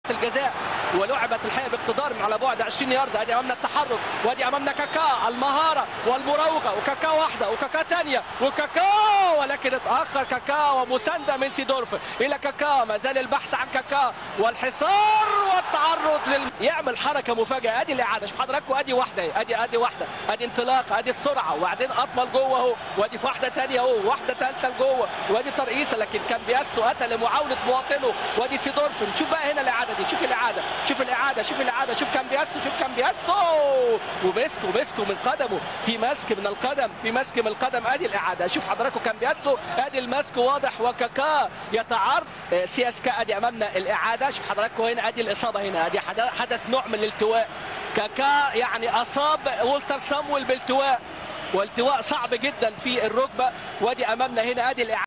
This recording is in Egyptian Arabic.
الجزاء ولعبت الحقيقه باقتدار من على بعد 20 يارده ادي امامنا التحرك وادي امامنا كاكا المهاره والمراوغه وكاكا واحده وكاكا ثانيه وكاكا ولكن اتاخر كاكا ومسانده من سيدورف الى كاكا ما زال البحث عن كاكا والحصار والتعرض لل... يعمل حركه مفاجاه ادي الاعاده شوف حضراتكم ادي واحده ادي ادي واحده ادي انطلاق ادي السرعه وبعدين اطمل جوه اهو وادي واحده ثانيه اهو واحده ثالثه لجوه وادي ترقيصه لكن كان بياسو اتى لمعاوله مواطنه وادي سيدورف نشوف بقى هنا الاعاده دي شوف الاعاده شوف الاعاده شوف الاعاده شوف كان بياسو شوف كان بياسو ومسكه مسكه من قدمه في مسك من القدم في مسك من القدم ادي الاعاده شوف حضراتكم كان بياسو ادي المسك واضح وكاكا يتعرض آه، سياسكا ادي امامنا الاعاده شوف حضراتكم هنا ادي الاصابه هنا ادي حدث- حدث نوع من الالتواء كاكا يعني اصاب والتر سامويل بالتواء والتواء صعب جدا في الركبه وادي امامنا هنا ادي الاعاده